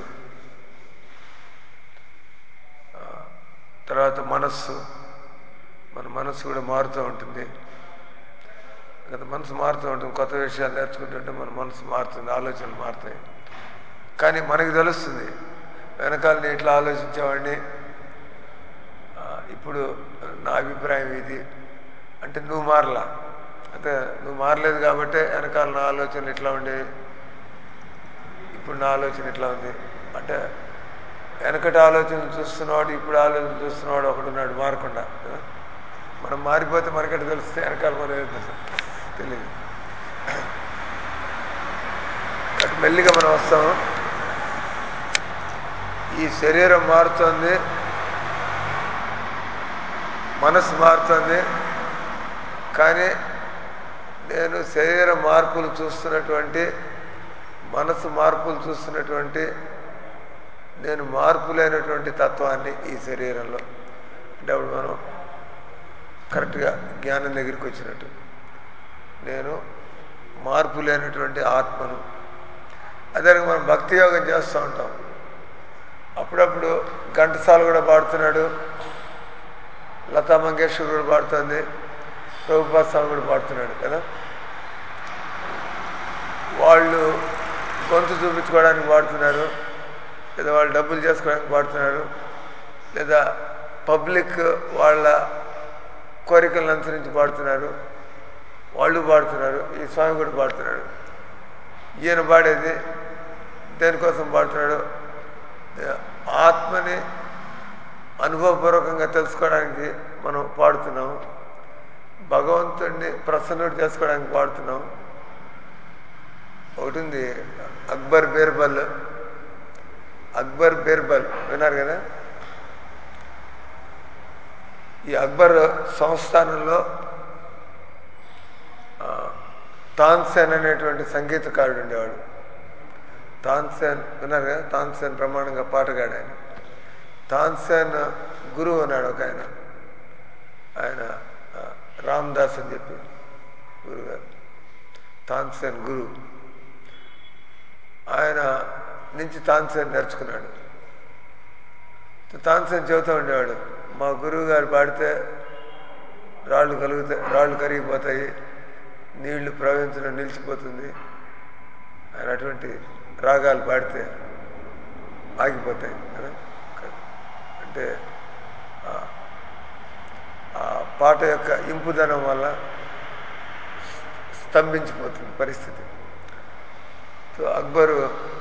ఆ, తర్వాత మనస్సు మన మనస్సు కూడా మారుతూ ఉంటుంది గత మనసు మారుతూ ఉంటుంది కొత్త విషయాలు నేర్చుకుంటుంటే మన మనసు మారుతుంది ఆలోచనలు మారుతాయి కానీ మనకి తెలుస్తుంది వెనకాల నేను ఇట్లా ఆలోచించేవాడిని ఆ, ఇప్పుడు నా అభిప్రాయం ఇది అంటే నువ్వు మారలా అంటే నువ్వు మారలేదు కాబట్టి వెనకాల నా ఆలోచనలు ఇట్లా ఉండేవి ఇప్పుడు నా ఆలోచన ఇట్లా ఉంది అంటే వెనకటి ఆలోచన చూస్తున్నవాడు ఇప్పుడు ఆలోచన చూస్తున్నవాడు ఒకడున్నాడు మారకుండా కదా? మనం మారిపోతే మనకటి తెలిస్తే వెనకాల మనం ఏం తెలుసు? తెలియదు అటు మెల్లిగా మనం వస్తాము ఈ శరీరం మారుతుంది మనసు మారుతుంది కానీ నేను శరీర మార్పులు చూస్తున్నటువంటి మనసు మార్పులు చూస్తున్నటువంటి నేను మార్పు లేనటువంటి తత్వాన్ని ఈ శరీరంలో అంటే అప్పుడు మనం కరెక్ట్గా జ్ఞానం దగ్గరికి వచ్చినట్టు నేను మార్పు లేనటువంటి ఆత్మను అదే రకంగా మనం భక్తి యోగం చేస్తూ ఉంటాం అప్పుడప్పుడు ఘంటసాల కూడా పాడుతున్నాడు లతా మంగేష్కర్ కూడా పాడుతుంది ప్రభుపా స్వామి కూడా పాడుతున్నాడు కదా వాళ్ళు గొంతు చూపించుకోవడానికి పాడుతున్నారు లేదా వాళ్ళు డబ్బులు చేసుకోవడానికి పాడుతున్నారు లేదా పబ్లిక్ వాళ్ళ కోరికలను అనుసరించి పాడుతున్నారు వాళ్ళు పాడుతున్నారు ఈ స్వామి కూడా పాడుతున్నాడు ఈయన పాడేది దేనికోసం పాడుతున్నాడు ఆత్మని అనుభవపూర్వకంగా తెలుసుకోవడానికి మనం పాడుతున్నాం భగవంతుడిని ప్రసన్నుడు చేసుకోవడానికి పాడుతున్నాం ఒకటి ఉంది అక్బర్ బీర్బల్ అక్బర్ బీర్బల్ విన్నారు కదా ఈ అక్బర్ సంస్థానంలో ఆ, తాన్సేన్ అనేటువంటి సంగీతకారుడు ఉండేవాడు తాన్సేన్ విన్నారు కదా తాన్సేన్ ప్రమాణంగా పాటగాడు ఆయన తాన్సేన్ గురువు ఉన్నాడు ఒక ఆయన ఆయన ఆ, రామ్దాస్ అని చెప్పి గురుగారు తాన్సేన్ గురు ఆయన నుంచి తాన్సేన్ నేర్చుకున్నాడు తాన్సేన్ చెబుతూ ఉండేవాడు మా గురువు గారు పాడితే రాళ్ళు కలుగుతాయి రాళ్ళు కరిగిపోతాయి నీళ్లు ప్రవహించడం నిలిచిపోతుంది ఆయన అటువంటి రాగాలు పాడితే ఆగిపోతాయి కదా అంటే ఆ- ఆ పాట యొక్క ఇంపుదనం వల్ల స్తంభించిపోతుంది పరిస్థితి సో అక్బరు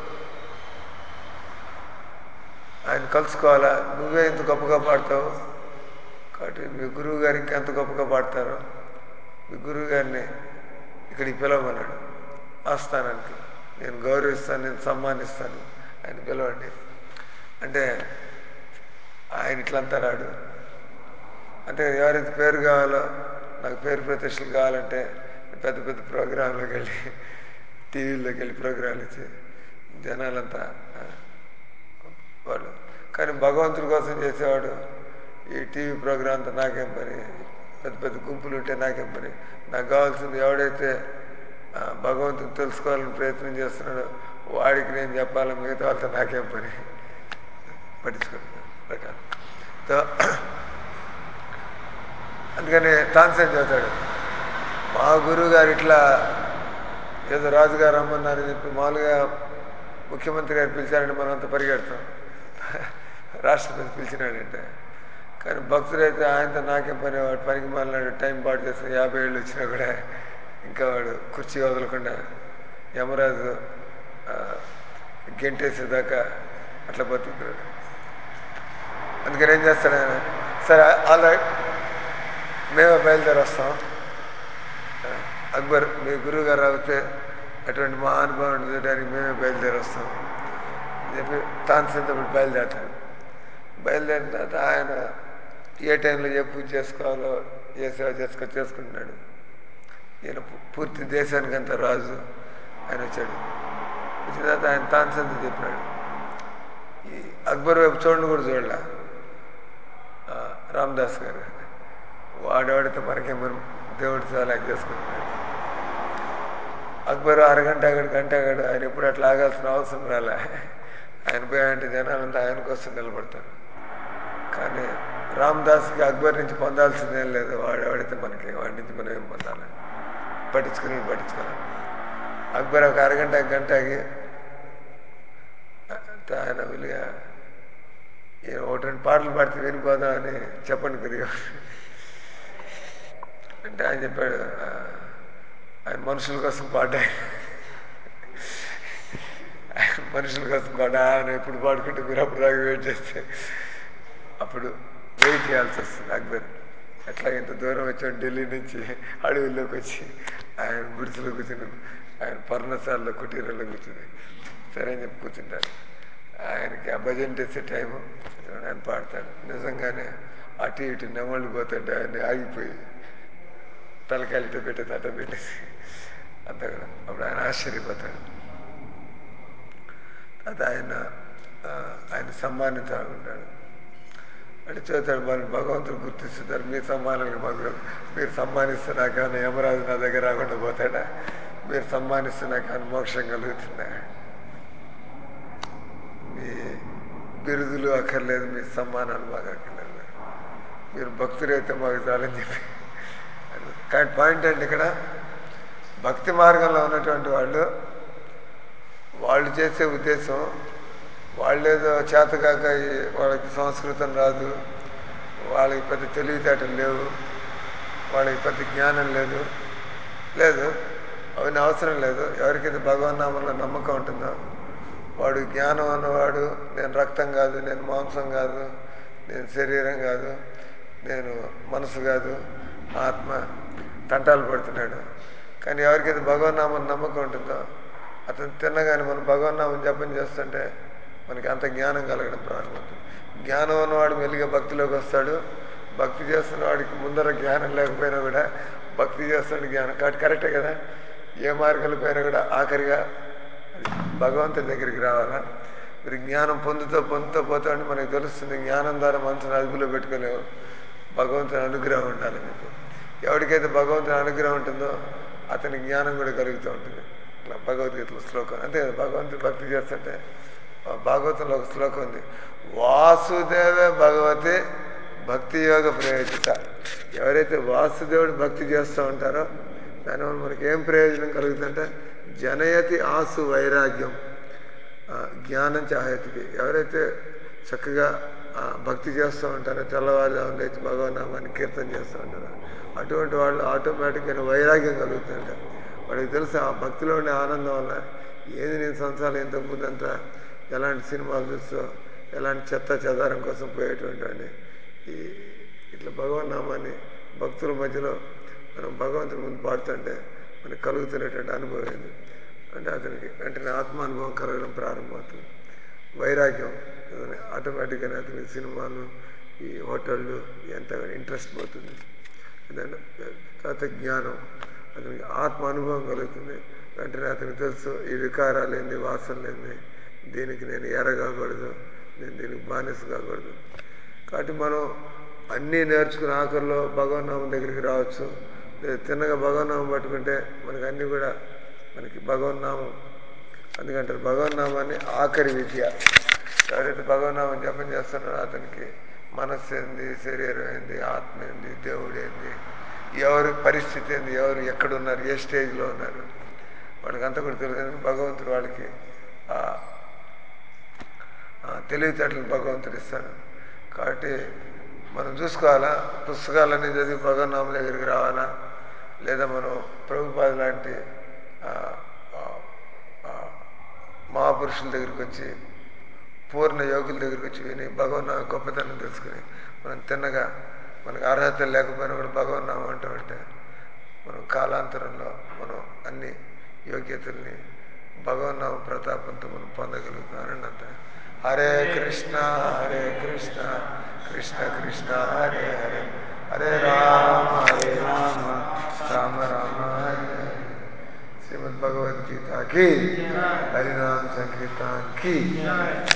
ఆయన కలుసుకోవాలా నువ్వే ఇంత గొప్పగా పాడతావు కాబట్టి మీ గురువు గారు ఇంకెంత గొప్పగా పాడతారో మీ గురువు గారిని ఇక్కడికి పిలవమన్నాడు ఆస్థానానికి నేను గౌరవిస్తాను నేను సమ్మానిస్తాను ఆయన పిలవండి అంటే ఆయన ఇట్లంతా రాడు అంటే ఎవరైతే పేరు కావాలో నాకు పేరు ప్రతిష్టలు కావాలంటే పెద్ద పెద్ద ప్రోగ్రాంలోకి వెళ్ళి టీవీలోకి వెళ్ళి ప్రోగ్రాంలు ఇచ్చి జనాలంతా ఆ, వాడు కానీ భగవంతుడి కోసం చేసేవాడు ఈ టీవీ ప్రోగ్రాం అంతా నాకేం పని పెద్ద పెద్ద గుంపులు ఉంటే నాకేం పని నాకు కావాల్సింది ఎవడైతే ఆ, భగవంతుని తెలుసుకోవాలని ప్రయత్నం చేస్తున్నాడో వాడికి నేను చెప్పాలి మిగతా వాళ్ళతో నాకేం పని పట్టించుకుంటున్నాను రకాలు తో అందుకని తాన్సేన్ చదువుతాడు మా గురువు గారు ఇట్లా ఏదో రాజుగారు రమ్మన్నారని చెప్పి మామూలుగా ముఖ్యమంత్రి గారు పిలిచారంటే మనం అంతా పరిగెడతాం రాష్ట్రపతి పిలిచినాడంటే కానీ భక్తుడైతే ఆయనతో నాకేం పని వాడు పనికి మాలినాడు టైం పాటు చేసిన యాభై ఏళ్ళు వచ్చినా కూడా ఇంకా వాడు కుర్చీ వదలకుండా యమరాజు ఆ, గెంటేసేదాకా అట్లా బతుకుతాడు అందుకని ఏం చేస్తాడు ఆయన సరే ఆల్ రైట్ మేమే బయలుదేరి వస్తాం అక్బర్ మీ గురువు గారు అవుతే అటువంటి మా అనుభవం చూడడానికి మేమే బయలుదేరి వస్తాం అని చెప్పి తాన్సేన్తో పాటు బయలుదేరతాడు బయలుదేరిన తర్వాత ఆయన ఏ టైంలో ఏ పూజ చేసుకోవాలో ఏ సేవ చేసుకో చేసుకుంటున్నాడు ఈయన పూ- పూర్తి దేశానికి అంతా రాజు ఆయన వచ్చాడు వచ్చిన తర్వాత ఆయన తాన్సేన్తో చెప్పినాడు ఈ అక్బర్ వైపు చూడండి కూడా చూడలే ఆ, రామదాస్ గారు వాడేవాడితే మనకేమో దేవుడు చాలా చేసుకుంటున్నాడు అక్బర్ అరగంట అగడు గంట అగడు ఆయన ఎప్పుడు అట్లా ఆగాల్సిన అవసరం రాలే ఆయన పోయాయంటే జనాలంతా ఆయన కోసం నిలబడతారు కానీ రామదాస్కి అక్బర్ నుంచి పొందాల్సిందేం లేదు వాడేవాడితే మనకి వాడి నుంచి మనం ఏం పొందాలి పట్టించుకుని పట్టించుకోవాలి అక్బర్ ఒక అరగంట గంటకి ఆయన విలుగా ఈయన ఒకటి రెండు పాటలు పాడితే వినిపోదామని చెప్పండి కొద్దిగా అంటే ఆయన చెప్పాడు "ఆ, ఆయన మనుషుల కోసం పాడా ఆయన మనుషుల కోసం పాడా ఆయన ఎప్పుడు పాడుకుంటే మీరు అప్పుడు దాకా వెయిట్ చేస్తే అప్పుడు వెయిట్ చేయాల్సి వస్తుంది అక్బర్ ఎట్లా ఇంత దూరం వచ్చాడు ఢిల్లీ నుంచి అడవుల్లోకి వచ్చి ఆయన గుడిసెలో కూర్చుని ఆయన పర్ణశాలలో కుటీరంలో కూర్చుని సరే అని చెప్పి కూర్చుంటాడు ఆయనకి ఆ భజన చేసే టైము ఆయన పాడతాడు నిజంగానే అటు ఇటు నెమళ్ళు పోతాడు ఆయన ఆగిపోయి తలకాయలతో పెట్టేది అట్ట పెట్టేసి అంతా కూడా అప్పుడు ఆయన ఆశ్చర్యపోతాడు అది ఆయన ఆ, ఆయన సమ్మానించాలనుకుంటాడు అంటే చూస్తాడు మరి భగవంతుడు గుర్తిస్తున్నారు మీ సమ్మానానికి మాకు మీరు సమ్మానిస్తే నాకేమైనా యమరాజు నా దగ్గర రాకుండా పోతాడా మీరు సమ్మానిస్తే నాకేమైనా మోక్షం కలుగుతుందా మీ బిరుదులు అక్కర్లేదు మీ సమ్మానాలు మాకు అక్కర్లేదు మీరు భక్తులైతే మాకు చాలని చెప్పి కానీ పాయింట్ అంటే ఇక్కడ భక్తి మార్గంలో ఉన్నటువంటి వాళ్ళు వాళ్ళు చేసే ఉద్దేశం వాళ్ళేదో చేతకాక ఈ- వాళ్ళకి సంస్కృతం రాదు వాళ్ళకి పెద్ద తెలివితేటలు లేవు వాళ్ళకి పెద్ద జ్ఞానం లేదు లేదు అవన్నీ అవసరం లేదు ఎవరికైతే భగవన్నామంలో నమ్మకం ఉంటుందో వాడు జ్ఞానం అన్నవాడు నేను రక్తం కాదు నేను మాంసం కాదు నేను శరీరం కాదు నేను మనసు కాదు ఆత్మ తంటాలు పడుతున్నాడు కానీ ఎవరికైతే భగవన్నామం నమ్మకం ఉంటుందో అతను తిన్నగానే మనం భగవన్నామం జపం చేస్తుంటే మనకి అంత జ్ఞానం కలగడం ప్రారంభమవుతుంది జ్ఞానం అన్నవాడు మెల్లిగా భక్తిలోకి వస్తాడు భక్తి చేస్తున్న వాడికి ముందర జ్ఞానం లేకపోయినా కూడా భక్తి చేస్తున్న జ్ఞానం కాబట్టి కరెక్టే కదా ఏ మార్గాలు పోయినా కూడా ఆఖరిగా భగవంతుడి దగ్గరికి రావాలా మీరు జ్ఞానం పొందుతూ పొందుతూ పోతా ఉంటే మనకు తెలుస్తుంది జ్ఞానం ద్వారా మనసును అదుపులో పెట్టుకోలేవు భగవంతుని అనుగ్రహం ఉండాలని చెప్పి ఎవరికైతే భగవంతుని అనుగ్రహం ఉంటుందో అతని జ్ఞానం కూడా కలుగుతూ ఉంటుంది ఇట్లా భగవద్గీతలో శ్లోకం అంతే కదా భగవంతుడు భక్తి చేస్తుంటే ఆ భాగవతంలో ఒక శ్లోకం ఉంది వాసుదేవ భగవతే భక్తి యోగ ప్రయోజిత ఎవరైతే వాసుదేవుడు భక్తి చేస్తూ ఉంటారో దానివల్ల మనకి ఏం ప్రయోజనం కలుగుతుందంటే జనయతి ఆసు వైరాగ్యం ఆ, జ్ఞానం చాహతికి ఎవరైతే చక్కగా ఆ, భక్తి చేస్తూ ఉంటారో తెల్లవారుజామున లేచి భగవన్నామాన్ని కీర్తన చేస్తూ ఉంటారో అటువంటి వాళ్ళు ఆటోమేటిక్గా వైరాగ్యం కలుగుతుందంట వాడికి తెలుసు ఆ భక్తిలో ఉండే ఆనందం వల్ల ఏది నేను సంవత్సరాలు ఇంతకుముందు అంతా ఎలాంటి సినిమాలు చూస్తూ ఎలాంటి చెత్త చెదారం కోసం పోయేటువంటి వాడిని ఈ ఇట్లా భగవన్నామాన్ని భక్తుల మధ్యలో మనం భగవంతుని ముందు పాడుతుంటే మనకు కలుగుతున్నటువంటి అనుభవం ఏంది అంటే అతనికి వెంటనే ఆత్మానుభవం కలగడం ప్రారంభమవుతుంది వైరాగ్యం ఆటోమేటిక్గానే అతనికి సినిమాలు ఈ హోటళ్ళు ఎంత ఇంట్రెస్ట్ పోతుంది అదంటే తర్వాత జ్ఞానం అతనికి ఆత్మ అనుభవం కలుగుతుంది వెంటనే అతనికి తెలుసు ఈ వికారాలు ఏంది వాసనలు ఏంది దీనికి నేను ఎరగకూడదు నేను దీనికి బానిస కాకూడదు కాబట్టి మనం అన్నీ నేర్చుకుని ఆఖరిలో భగవన్నామం దగ్గరికి రావచ్చు లేదా తిన్నగా భగవన్నామం పట్టుకుంటే మనకి అన్నీ కూడా మనకి భగవన్నామం అందుకంటారు భగవన్నామాన్ని ఆఖరి విద్య ఎవరైతే భగవన్నామం జపం చేస్తున్నారో అతనికి మనస్సు ఏంది శరీరం ఏంది ఆత్మ ఏంది దేవుడు ఏంది ఎవరి పరిస్థితి ఏంది ఎవరు ఎక్కడున్నారు ఏ స్టేజ్లో ఉన్నారు వాళ్ళకి అంతా కూడా తెలియదు భగవంతుడు వాళ్ళకి ఆ ఆ తెలివితేటలు భగవంతుడు ఇస్తాడు కాబట్టి మనం చూసుకోవాలా పుస్తకాలన్నీ చదివి భగవన్నామం దగ్గరికి రావాలా లేదా మనం ప్రభుపాద లాంటి ఆ, ఆ, ఆ, మహాపురుషుల దగ్గరికి వచ్చి పూర్ణ యోగుల దగ్గరికి వచ్చి విని భగవన్నామ గొప్పతనం తెలుసుకుని మనం తిన్నగా మనకు అర్హత లేకపోయినా కూడా భగవన్నామం అంటూ ఉంటే మనం కాలాంతరంలో మనం అన్ని యోగ్యతల్ని భగవన్నామ ప్రతాపంతో మనం పొందగలుగుతామని అంత హరే కృష్ణ హరే కృష్ణ కృష్ణ కృష్ణ హరే హరే హరే రామ హరే రామ రామ రామ హరే హరే శ్రీమద్ భగవద్గీత కి హరినామ సంకీర్తన్ కి